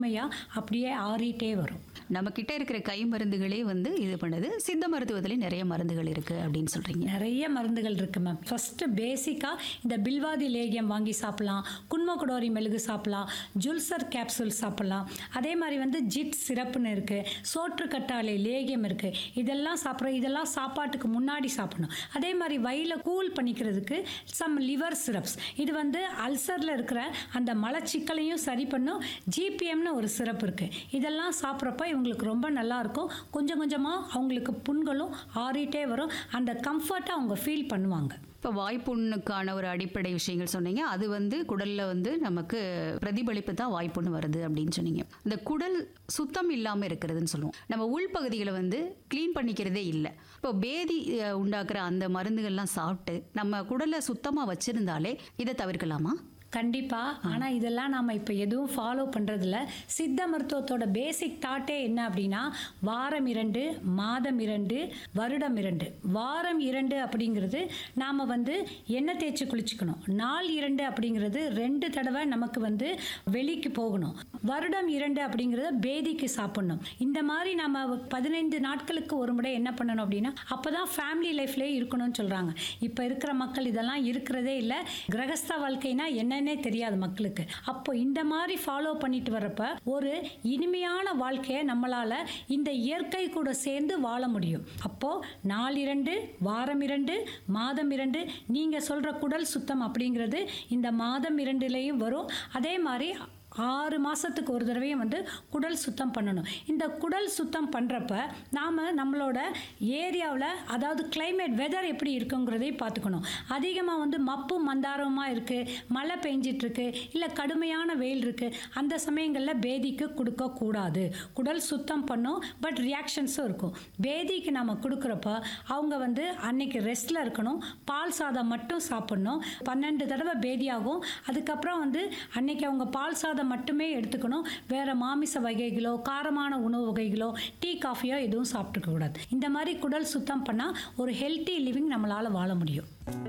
உண்மையாக அப்படியே ஆறிட்டே வரும் நம்ம கிட்ட இருக்கிற கை மருந்துகளே வந்து இது பண்ணுது சித்த மருத்துவத்திலே நிறைய மருந்துகள் இருக்கு அப்படின்னு சொல்றீங்க நிறைய மருந்துகள் இருக்கு மேம் ஃபர்ஸ்ட் பேசிக்காக இந்த பில்வாதி லேகியம் வாங்கி சாப்பிடலாம் குன்மகுடோரி மெழுகு சாப்பிடலாம் ஜுல்சர் கேப்சூல் சாப்பிடலாம் அதே மாதிரி வந்து ஜிட் சிறப்புன்னு இருக்கு சோற்று கட்டாழை லேகியம் இருக்கு இதெல்லாம் சாப்பிட்ற இதெல்லாம் சாப்பாட்டுக்கு முன்னாடி சாப்பிடணும் அதே மாதிரி வயில கூல் பண்ணிக்கிறதுக்கு சம் லிவர் சிரப்ஸ் இது வந்து அல்சரில் இருக்கிற அந்த மலச்சிக்கலையும் சரி பண்ணும் ஜிபிஎம்னு ஒரு சிறப்பு இருக்கு இதெல்லாம் சாப்பிட்றப்ப இவங்களுக்கு ரொம்ப நல்லா இருக்கும் கொஞ்சம் கொஞ்சமாக அவங்களுக்கு புண்களும் ஆறிட்டே வரும் அந்த கம்ஃபர்ட்டை அவங்க ஃபீல் பண்ணுவாங்க இப்போ வாய்ப்புண்ணுக்கான ஒரு அடிப்படை விஷயங்கள் சொன்னீங்க அது வந்து குடல்ல வந்து நமக்கு பிரதிபலிப்பு தான் வாய்ப்புண்ணு வருது அப்படின்னு சொன்னீங்க இந்த குடல் சுத்தம் இல்லாமல் இருக்கிறதுன்னு சொல்லுவோம் நம்ம உள்பகுதிகளை வந்து க்ளீன் பண்ணிக்கிறதே இல்லை இப்போ பேதி அஹ், உண்டாக்குற அந்த மருந்துகள்லாம் சாப்பிட்டு நம்ம குடலை சுத்தமாக வச்சிருந்தாலே இதை தவிர்க்கலாமா கண்டிப்பா ஆனா இதெல்லாம் நாம இப்ப எதுவும் ஃபாலோ பண்றதில்ல சித்த மருத்துவத்தோட பேசிக் தாட்டே என்ன அப்படின்னா வாரம் இரண்டு மாதம் இரண்டு வருடம் இரண்டு வாரம் இரண்டு அப்படிங்கிறது நாம வந்து எண்ணெய் தேய்ச்சி குளிச்சுக்கணும் நாள் இரண்டு அப்படிங்கிறது ரெண்டு தடவை நமக்கு வந்து வெளிக்கு போகணும் வருடம் இரண்டு அப்படிங்கிறது பேதிக்கு சாப்பிடணும் இந்த மாதிரி நம்ம பதினைந்து நாட்களுக்கு ஒரு முறை என்ன பண்ணணும் அப்படின்னா அப்பதான் ஃபேமிலி லைஃப்லேயே இருக்கணும்னு சொல்றாங்க இப்போ இருக்கிற மக்கள் இதெல்லாம் இருக்கிறதே இல்லை கிரகஸ்த வாழ்க்கைனா என்னன்னே தெரியாது மக்களுக்கு அப்போ இந்த மாதிரி ஃபாலோ பண்ணிட்டு வரப்ப ஒரு இனிமையான வாழ்க்கையை நம்மளால இந்த இயற்கை கூட சேர்ந்து வாழ முடியும் அப்போ நாள் இரண்டு வாரம் இரண்டு மாதம் இரண்டு நீங்க சொல்ற குடல் சுத்தம் அப்படிங்கிறது இந்த மாதம் இரண்டுலேயும் வரும் அதே மாதிரி ஆறு மாதத்துக்கு ஒரு தடவையும் வந்து குடல் சுத்தம் பண்ணணும் இந்த குடல் சுத்தம் பண்ணுறப்ப நாம் நம்மளோட ஏரியாவில் அதாவது climate வெதர் எப்படி இருக்குங்கிறதையும் பார்த்துக்கணும் அதிகமாக வந்து மப்பு மந்தாரமாக இருக்குது மழை பெஞ்சிட்டு இருக்கு இல்லை கடுமையான வெயில் இருக்குது அந்த சமயங்களில் பேதிக்கு கொடுக்கக்கூடாது குடல் சுத்தம் பண்ணும் பட் ரியாக்ஷன்ஸும் இருக்கும் பேதிக்கு நம்ம கொடுக்குறப்ப அவங்க வந்து அன்னைக்கு ரெஸ்ட்டில் இருக்கணும் பால் சாதம் மட்டும் சாப்பிடணும் பன்னெண்டு தடவை பேதியாகும் அதுக்கப்புறம் வந்து அன்னைக்கு அவங்க பால் சாதம் மட்டுமே எடுத்துக்கணும் வேற மாமிச வகைகளோ காரமான உணவு வகைகளோ டீ காஃபியோ எதுவும் சாப்பிட்டுக்க கூடாது இந்த மாதிரி குடல் சுத்தம் பண்ணால் ஒரு ஹெல்த்தி லிவிங் நம்மளால் வாழ முடியும்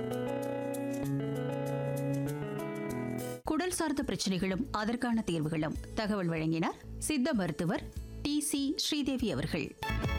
குடல் சார்ந்த பிரச்சனைகளும் அதற்கான தீர்வுகளும் தகவல் வழங்கினார் சித்த மருத்துவர் டி சி ஸ்ரீதேவி அவர்கள்